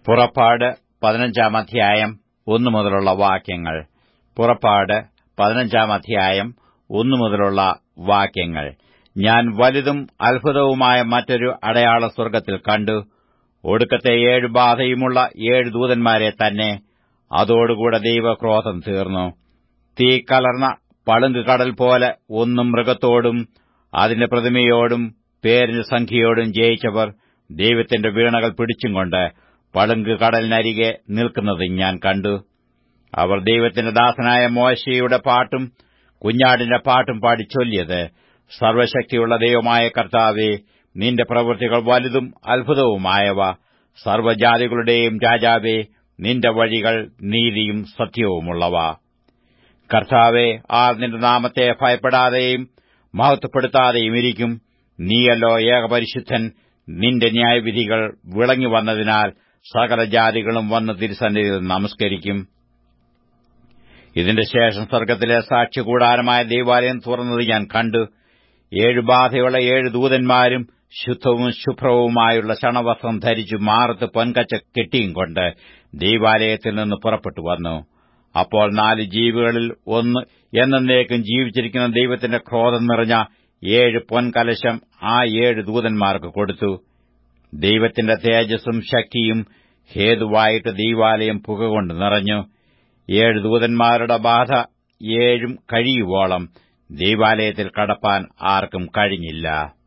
പുറപ്പാട് പതിനഞ്ചാം അധ്യായം ഒന്നു മുതലുള്ള വാക്യങ്ങൾ പുറപ്പാട് പതിനഞ്ചാം അധ്യായം ഒന്നു മുതലുള്ള വാക്യങ്ങൾ ഞാൻ വലുതും അത്ഭുതവുമായ മറ്റൊരു അടയാള സ്വർഗ്ഗത്തിൽ കണ്ടു ഒടുക്കത്തെ ഏഴ് ബാധയുമുള്ള ഏഴ് ദൂതന്മാരെ തന്നെ അതോടുകൂടെ ദൈവക്രോധം തീർന്നു തീ കലർന്ന പളുങ്ക് കടൽ പോലെ ഒന്നും മൃഗത്തോടും അതിന്റെ പ്രതിമയോടും പേരിന് സംഖ്യയോടും ജയിച്ചവർ ദൈവത്തിന്റെ വീണകൾ പിടിച്ചുംകൊണ്ട് പളുങ്ക് കടലിനരികെ നിൽക്കുന്നത് ഞാൻ കണ്ടു അവർ ദൈവത്തിന്റെ ദാസനായ മോശയുടെ പാട്ടും കുഞ്ഞാടിന്റെ പാട്ടും പാടി ചൊല്ലിയത് സർവശക്തിയുള്ള ദൈവമായ കർത്താവേ നിന്റെ പ്രവൃത്തികൾ വലുതും അത്ഭുതവുമായവ സർവ്വജാതികളുടെയും രാജാവേ നിന്റെ വഴികൾ നീതിയും സത്യവുമുള്ളവ കർത്താവെ ആർ നിന്റെ നാമത്തെ ഭയപ്പെടാതെയും മഹത്വപ്പെടുത്താതെയും ഇരിക്കും നീയല്ലോ ഏകപരിശുദ്ധൻ നിന്റെ ന്യായവിധികൾ വിളങ്ങി വന്നതിനാൽ സകല ജാതികളും വന്ന് തിരുസന്നിധിയിൽ നമസ്കരിക്കും ഇതിന്റെ ശേഷം സ്വർഗത്തിലെ സാക്ഷ്യകൂടാരമായ ദൈവാലയം തുറന്നത് ഞാൻ കണ്ടു ഏഴ് ബാധയുള്ള ഏഴ് ദൂതന്മാരും ശുദ്ധവും ശുഭ്രവുമായുള്ള ശണവസ്ത്രം ധരിച്ചു മാറത്ത് പൊൻകച്ച കെട്ടിയും കൊണ്ട് ദൈവാലയത്തിൽ നിന്ന് പുറപ്പെട്ടു വന്നു അപ്പോൾ നാല് ജീവികളിൽ ഒന്ന് എന്നേക്കും ജീവിച്ചിരിക്കുന്ന ദൈവത്തിന്റെ ക്രോധം നിറഞ്ഞ ഏഴ് പൊൻകലശം ആ ഏഴ് ദൂതന്മാർക്ക് കൊടുത്തു ദൈവത്തിന്റെ തേജസ്സും ശക്തിയും ഹേതുവായിട്ട് ദൈവാലയം പുകകൊണ്ട് നിറഞ്ഞു ഏഴ് ദൂതന്മാരുടെ ബാധ ഏഴും കഴിയുവോളം ദൈവാലയത്തിൽ കടപ്പാൻ ആർക്കും കഴിഞ്ഞില്ല